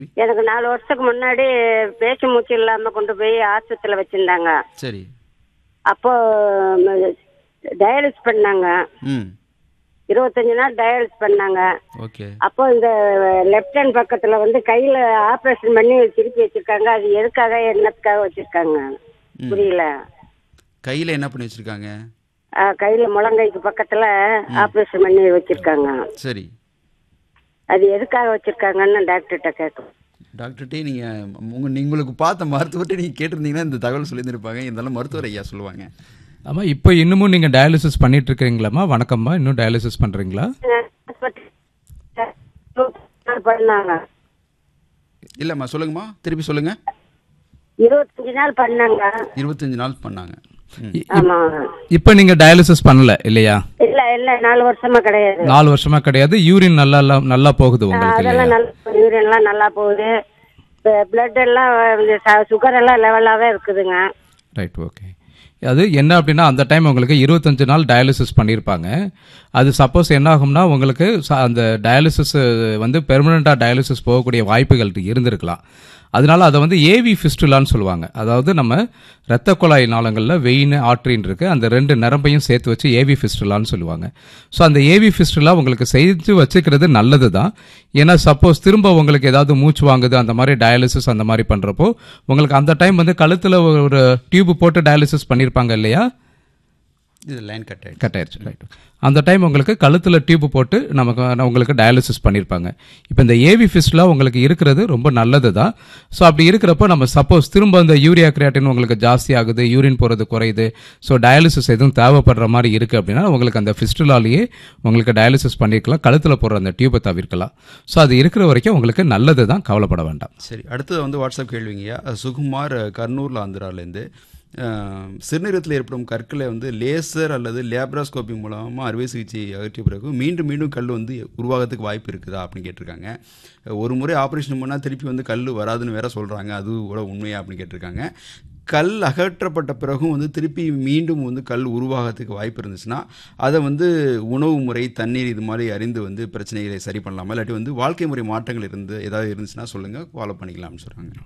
எனக்கு நாலு வருஷத்துக்கு முன்னாடி பேச்சு மூச்சு இல்லாம கொண்டு போய் ஆஸ்பத்திரியில வச்சிருந்தாங்க சரி அப்போ டயாலிஸ் பண்ணாங்க ம் இருபத்தஞ்சு நாள் டயாலிஸ் பண்ணாங்க ஓகே அப்போ இந்த லெஃப்ட் ஹேண்ட் பக்கத்துல வந்து கையில ஆபரேஷன் பண்ணி திருப்பி வச்சிருக்காங்க அது எதுக்காக என்னத்துக்காக வச்சிருக்காங்க புரியல கையில் என்ன பண்ணி வச்சுருக்காங்க ஆ, கையில முழங்கைக்கு பக்கத்துல ஆபரேஷன் பண்ணி வச்சிருக்காங்க சரி அது எதுக்காக வச்சிருக்காங்கன்னு டாக்டர்கிட்ட கேட்கும் டாக்டர்கிட்டே நீங்கள் உங்கள் உங்களுக்கு பார்த்த மருத்துவர்கிட்ட நீங்கள் கேட்டிருந்தீங்கன்னா இந்த தகவல் சொல்லியிருந்திருப்பாங்க இருந்தாலும் மருத்துவர் ஐயா சொல்லுவாங்க ஆமாம் இப்போ இன்னமும் நீங்கள் டயாலிசிஸ் பண்ணிட்டு இருக்கீங்களாம்மா வணக்கம்மா இன்னும் டயாலிசிஸ் பண்ணுறீங்களா பண்ணாங்க இல்லைம்மா சொல்லுங்கம்மா திருப்பி சொல்லுங்கள் இருபத்தஞ்சு நாள் பண்ணாங்க இருபத்தஞ்சு நாள் பண்ணாங்க ம் ஆமா இப்போ நீங்கள் டயாலிசிஸ் பண்ணல இல்லையா இல்ல இல்ல நாலு வருஷமா கிடையாது நாலு வருஷமா கிடையாது யூரின் நல்லா இல்ல- நல்லா போகுது உங்களுக்கு இல்லையா அதெல்லாம் நல்லா யூரின் எல்லாம் நல்லா போகுது பிளட் எல்லாம் சுகர் எல்லாம் லெவலாவே இருக்குதுங்க ரைட் ஓகே அது என்ன அப்படின்னா அந்த டைம் உங்களுக்கு இருபத்தஞ்சு நாள் டயாலிசிஸ் பண்ணியிருப்பாங்க அது சப்போஸ் என்ன ஆகும்னா உங்களுக்கு ச- அந்த டயாலிசிஸ் வந்து பெர்மனண்ட்டாக டயாலிசிஸ் போகக்கூடிய வாய்ப்புகள் இருந்திருக்கலாம் அதனால அதை வந்து ஏவி ஃபிஸ்டுலான்னு சொல்லுவாங்க அதாவது நம்ம இரத்த குழாய் நாளங்களில் வெயின் ஆட்ரின் இருக்கு அந்த ரெண்டு நரம்பையும் சேர்த்து வச்சு ஏவி ஃபிஸ்டுலான்னு சொல்லுவாங்க ஸோ அந்த ஏவி ஃபிஸ்டுலா உங்களுக்கு செஞ்சு வச்சுக்கிறது நல்லது தான் ஏன்னா சப்போஸ் திரும்ப உங்களுக்கு ஏதாவது மூச்சு வாங்குது அந்த மாதிரி டயாலிசிஸ் அந்த மாதிரி பண்ணுறப்போ உங்களுக்கு அந்த டைம் வந்து கழுத்தில் ஒரு டியூப் போட்டு டயாலிசிஸ் பண்ணியிருப்பாங்க இல்லையா இது லைன் கட் ஆகிடுச்சு கட் ஆயிடுச்சு ரைட் அந்த டைம் உங்களுக்கு கழுத்தில் டியூப் போட்டு நமக்கு உங்களுக்கு டயாலிசிஸ் பண்ணியிருப்பாங்க இப்போ இந்த ஏவி ஃபிஸ்ட்லாம் உங்களுக்கு இருக்கிறது ரொம்ப நல்லது தான் ஸோ அப்படி இருக்கிறப்போ நம்ம சப்போஸ் திரும்ப அந்த யூரியா கிரியாட்டின் உங்களுக்கு ஜாஸ்தி ஆகுது யூரின் போகிறது குறையுது ஸோ டயாலிசிஸ் எதுவும் தேவைப்படுற மாதிரி இருக்குது அப்படின்னா உங்களுக்கு அந்த ஃபிஸ்டுலாலேயே உங்களுக்கு டயாலிசிஸ் பண்ணியிருக்கலாம் கழுத்தில் போடுற அந்த டியூப்பை தவிர்க்கலாம் ஸோ அது இருக்கிற வரைக்கும் உங்களுக்கு நல்லது தான் கவலைப்பட வேண்டாம் சரி அடுத்தது வந்து வாட்ஸ்அப் கேள்விங்கய்யா சுகுமார் கர்னூரில் ஆந்திராலேருந்து அஹ், சிறுநீரகத்தில் ஏற்படும் கற்களை வந்து லேசர் அல்லது லேப்ராஸ்கோபி மூலமாக அறுவை சிகிச்சை அகற்றிய பிறகு மீண்டும் மீண்டும் கல் வந்து உருவாகிறதுக்கு வாய்ப்பு இருக்குதா அப்படின்னு கேட்டிருக்காங்க ஒரு முறை ஆப்ரேஷன் பண்ணால் திருப்பி வந்து கல் வராதுன்னு வேற சொல்கிறாங்க அது கூட உண்மையா அப்படின்னு கேட்டிருக்காங்க கல் அகற்றப்பட்ட பிறகும் வந்து திருப்பி மீண்டும் வந்து கல் உருவாகிறதுக்கு வாய்ப்பு இருந்துச்சுன்னா அதை வந்து உணவு முறை தண்ணீர் இது மாதிரி அறிந்து வந்து பிரச்சனைகளை சரி பண்ணலாமா இல்லாட்டி வந்து வாழ்க்கை முறை மாற்றங்கள் இருந்து ஏதாவது இருந்துச்சுன்னா சொல்லுங்கள் ஃபாலோ பண்ணிக்கலாம்னு சொல்கிறாங்க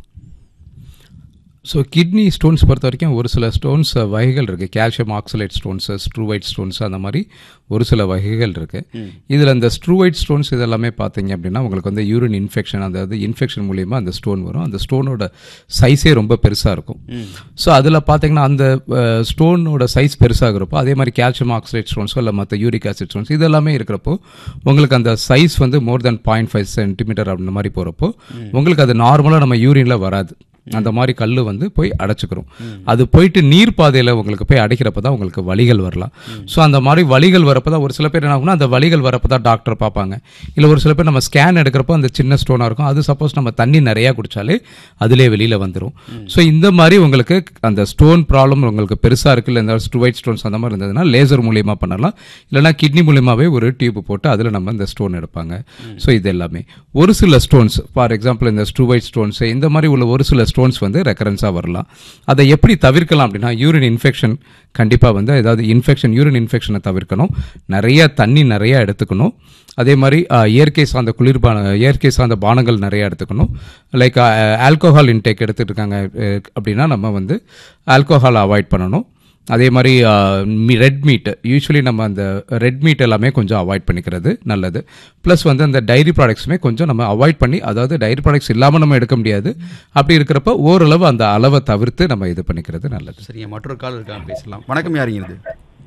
ஸோ கிட்னி ஸ்டோன்ஸ் பொறுத்த வரைக்கும் ஒரு சில ஸ்டோன்ஸ் வகைகள் இருக்குது calcium oxalate stones struvite stones அந்த மாதிரி ஒரு சில வகைகள் இருக்குது இதில் இந்த ஸ்ட்ரூவைட் ஸ்டோன்ஸ் இதெல்லாமே பார்த்தீங்க அப்படின்னா உங்களுக்கு வந்து யூரின் இன்ஃபெக்ஷன் அதாவது இன்ஃபெக்ஷன் மூலியமாக அந்த ஸ்டோன் வரும் அந்த ஸ்டோனோட சைஸே ரொம்ப பெருசாக இருக்கும் ஸோ அதில் பார்த்தீங்கன்னா அந்த ஸ்டோனோட சைஸ் பெருசாகிறப்போ அதே மாதிரி கால்சியம் ஆக்சலேட் ஸ்டோன்ஸோ இல்லை மற்ற யூரிக் ஆசிட் ஸ்டோன்ஸ் இதெல்லாமே இருக்கிறப்போ உங்களுக்கு அந்த சைஸ் வந்து more than point five centimetre அந்த மாதிரி போகிறப்போ உங்களுக்கு அது நார்மலாக நம்ம யூரினில் வராது அந்த மாதிரி கல் வந்து போய் அடைச்சிக்கிறோம் அது போயிட்டு நீர் பாதையில் உங்களுக்கு போய் அடைக்கிறப்ப தான் உங்களுக்கு வலிகள் வரலாம் ஸோ அந்த மாதிரி வலிகள் வரப்போ தான் ஒரு சில பேர் என்ன ஆகும்னா அந்த வலிகள் வரப்போ தான் டாக்டர் பார்ப்பாங்க இல்லை ஒரு சில பேர் நம்ம ஸ்கேன் எடுக்கிறப்போ அந்த சின்ன ஸ்டோனாக இருக்கும் அது சப்போஸ் நம்ம தண்ணி நிறையா குடிச்சாலே அதிலே வெளியில் வந்துடும் ஸோ இந்த மாதிரி உங்களுக்கு அந்த ஸ்டோன் ப்ராப்ளம் உங்களுக்கு பெருசாக இருக்குது இல்லை இந்த ஸ்டூவைட் ஸ்டோன்ஸ் அந்த மாதிரி இருந்ததுன்னா லேசர் மூலியமாக பண்ணலாம் இல்லைனா கிட்னி மூலியமாகவே ஒரு டியூப் போட்டு அதில் நம்ம இந்த ஸ்டோன் எடுப்பாங்க ஸோ இது எல்லாமே ஒரு சில ஸ்டோன்ஸ் ஃபார் எக்ஸாம்பிள் இந்த ஸ்டூவைட் ஸ்டோன்ஸ் இந்த மாதிரி உள்ள ஒரு சில ஸ்டோன்ஸ் வந்து ரெக்கரன்ஸாக வரலாம் அதை எப்படி தவிர்க்கலாம் அப்படின்னா யூரின் இன்ஃபெக்ஷன் கண்டிப்பாக வந்து ஏதாவது இன்ஃபெக்ஷன் யூரின் இன்ஃபெக்ஷனை தவிர்க்கணும் நிறைய தண்ணி நிறைய எடுத்துக்கணும் அதே மாதிரி அஹ், இயற்கை சார்ந்த குளிர்பான இயற்கை சார்ந்த பானங்கள் நிறைய எடுத்துக்கணும் லைக் ஆல்கோஹால் இன்டேக் எடுத்துட்டு இருக்காங்க அஹ், அப்படின்னா நம்ம வந்து ஆல்கோஹால் அவாய்ட் பண்ணணும் அதே மாதிரி ரெட் மீட் யூஸ்வலி நம்ம அந்த ரெட் மீட் எல்லாமே கொஞ்சம் அவாய்ட் பண்ணிக்கிறது நல்லது ப்ளஸ் வந்து அந்த டைரி ப்ராடக்ட்ஸுமே கொஞ்சம் நம்ம அவாய்ட் பண்ணி அதாவது டைரி ப்ராடக்ட்ஸ் இல்லாமல் நம்ம எடுக்க முடியாது அப்படி இருக்கிறப்ப ஓரளவு அந்த அளவை தவிர்த்து நம்ம இது பண்ணிக்கிறது நல்லது சரிங்க மற்றொரு கால் இருக்காங்க பேசலாம் வணக்கம் யாருங்க இது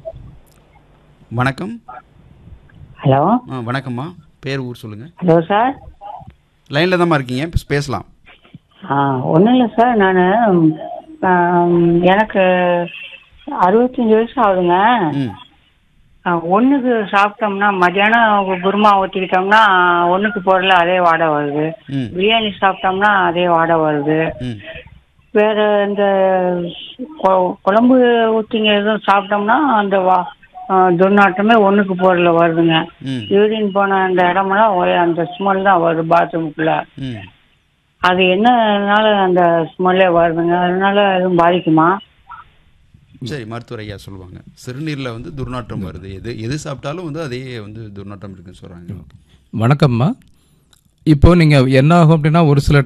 வணக்கம் ஹலோ ஆ வணக்கம்மா பேர் ஊர் சொல்லுங்கள் ஹலோ சார் லைனில் தான்மா இருக்கீங்க பே- பேசலாம் ஆ ஒன்றும் இல்லை சார் நான் எனக்கு அறுபத்தஞ்சு வயசு ஆகுதுங்க ம் ஆ, ஒண்ணுக்கு சாப்பிட்டோம்னா மத்தியானம் குருமா ஊற்றிக்கிட்டோம்னா ஒன்றுக்கு போடல அதே வாடை வருது ம் பிரியாணி சாப்பிட்டோம்னா அதே வாடை வருது ம் வேற இந்த கொ- குழம்பு ஊற்றிங்க எதுவும் சாப்பிட்டோம்னா அந்த வா ஆ, துர்நாற்றமே ஒன்றுக்கு போடல வருதுங்க ம் யூரின் போன அந்த இடமெல்லாம் ஒரே அந்த ஸ்மெல் தான் வருது பாத்ரூமுக்குள்ள ம் அது என்னனால அந்த ஸ்மெல்லே வருதுங்க அதனால எதுவும் பாதிக்குமா சரி மருத்துவர் ஐயா சொல்லுவாங்க சிறுநீரில் வந்து துர்நாற்றம் வருது எது எது சாப்பிட்டாலும் வந்து அதே வந்து துர்நாற்றம் இருக்குன்னு சொல்கிறாங்க வணக்கம்மா இப்போ நீங்கள் என்ன ஆகும் அப்படின்னா ஒரு சில